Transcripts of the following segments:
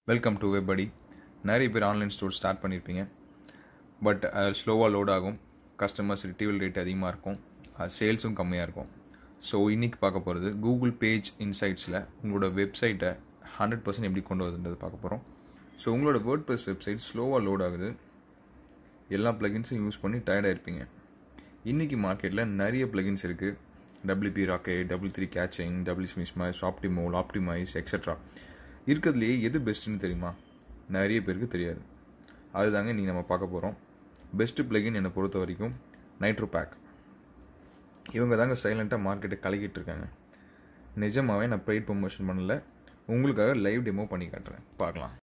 welcome to வெப்படி நிறைய பேர் ஆன்லைன் ஸ்டோர் ஸ்டார்ட் பண்ணியிருப்பீங்க பட் ஸ்லோவாக லோட் ஆகும் கஸ்டமர்ஸ் ரிட்டீவல் ரேட் அதிகமாக இருக்கும் சேல்ஸும் கம்மியாக இருக்கும் ஸோ இன்றைக்கி பார்க்க போகிறது கூகுள் பேஜ் இன்சைட்ஸில் உங்களோட வெப்சைட்டை ஹண்ட்ரட் பர்சன்ட் எப்படி கொண்டு வருதுன்றது பார்க்க போகிறோம் ஸோ உங்களோட வேர்ட் ப்ளஸ் வெப்சைட் ஸ்லோவாக லோட் ஆகுது எல்லா ப்ளகின்ஸும் யூஸ் பண்ணி டயர்டாக இருப்பீங்க இன்றைக்கி மார்க்கெட்டில் நிறைய ப்ளகின்ஸ் இருக்குது WP rocket double three caching double ஸ்மிஸ்மைஸ் ஆப்டிமோல் ஆப்டிமைஸ் எக்ஸெட்ரா இருக்கிறதுலையே எது பெஸ்ட்டுன்னு தெரியுமா நிறைய பேருக்கு தெரியாது அதுதாங்க நீ நம்ம பார்க்க போகிறோம் பெஸ்ட்டு பிளகின் என்னை பொறுத்த வரைக்கும் நைட்ரோ பேக் இவங்க தாங்க சைலண்ட்டாக மார்க்கெட்டை கலக்கிட்டு இருக்காங்க நிஜமாகவே நான் ப்ரைட் ப்ரொமோஷன் பண்ணல உங்களுக்காக லைவ் டெமோ பண்ணி காட்டுறேன் பார்க்கலாம்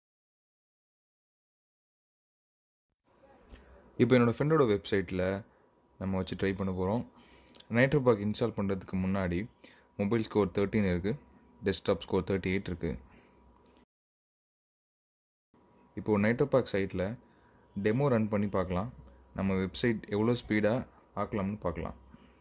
இப்போ என்னோடய ஃப்ரெண்டோட வெப்சைட்டில் நம்ம வச்சு ட்ரை பண்ண போகிறோம் நைட்ரோ பேக் இன்ஸ்டால் பண்ணுறதுக்கு முன்னாடி மொபைல் ஸ்கோர் தேர்ட்டின் இருக்குது டெஸ்க்டாப் ஸ்கோர் தேர்ட்டி எயிட் இருக்குது இப்போது நைட்ரோபாக் சைட்டில் டெமோ ரன் பண்ணி பார்க்கலாம் நம்ம வெப்சைட் எவ்வளோ ஸ்பீடாக ஆக்கலாம்னு பார்க்கலாம்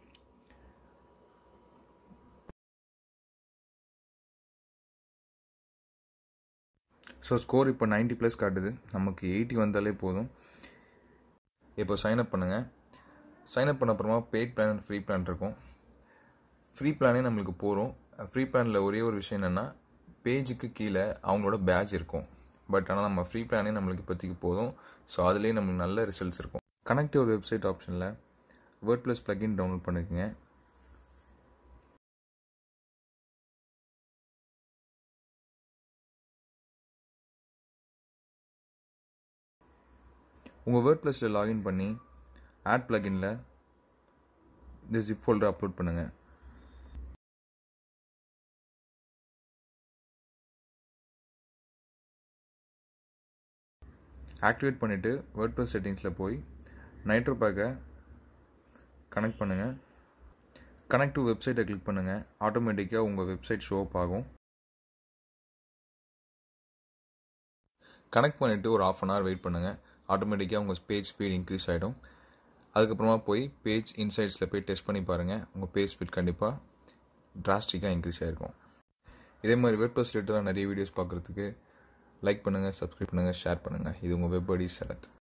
ஸோ ஸ்கோர் இப்போ நைன்ட்டி ப்ளஸ் காட்டுது நமக்கு எயிட்டி வந்தாலே போதும் இப்போ சைன்அப் பண்ணுங்கள் சைன்அப் பண்ண அப்புறமா paid plan and free plan இருக்கும் ஃப்ரீ பிளானே நம்மளுக்கு போகிறோம் ஃப்ரீ பிளானில் ஒரே ஒரு விஷயம் என்னென்னா பேஜுக்கு கீழே அவங்களோட பேட்ச் இருக்கும் பட் ஆனால் நம்ம ஃப்ரீ பிளானே நம்மளுக்கு இப்போதைக்கு போதும் ஸோ அதுலேயே நம்மளுக்கு நல்ல ரிசல்ட்ஸ் இருக்கும் கனெக்ட் ஒரு வெப்சைட் ஆப்ஷனில் வேர்ட் ப்ளஸ் ப்ளகின் டவுன்லோட் பண்ணிக்கோங்க உங்கள் வேர்ட் ப்ளஸில் லாகின் பண்ணி ஆட் ப்ளகினில் இந்த ஜிப் ஃபோல்டர் அப்லோட் பண்ணுங்கள் ஆக்டிவேட் பண்ணிவிட்டு வேர்ட் ப்ளஸ் செட்டிங்ஸில் போய் நைட்ரோ பேக்கை கனெக்ட் பண்ணுங்கள் கனெக்ட் டு வெப்சைட்டை கிளிக் பண்ணுங்கள் ஆட்டோமேட்டிக்காக உங்கள் வெப்சைட் ஷோ அப் ஆகும் கனெக்ட் பண்ணிவிட்டு ஒரு ஆஃப் அன் ஹவர் வெயிட் பண்ணுங்கள் ஆட்டோமேட்டிக்காக உங்கள் பேஜ் ஸ்பீட் இன்க்ரீஸ் ஆகிடும் அதுக்கப்புறமா போய் பேஜ் இன்சைட்ஸில் போய் டெஸ்ட் பண்ணி பாருங்கள் உங்கள் பேஜ் ஸ்பீட் கண்டிப்பாக டிராஸ்டிக்காக இன்க்ரீஸ் ஆகிருக்கும் இதே மாதிரி வேர்ட் ப்ளஸ் ரிலேட்டடாக நிறைய வீடியோஸ் பார்க்குறதுக்கு லைக் பண்ணுங்கள் சப்ஸ்கிரைப் பண்ணுங்கள் ஷேர் பண்ணுங்கள் இது உங்கள் வெப் அடி சரத்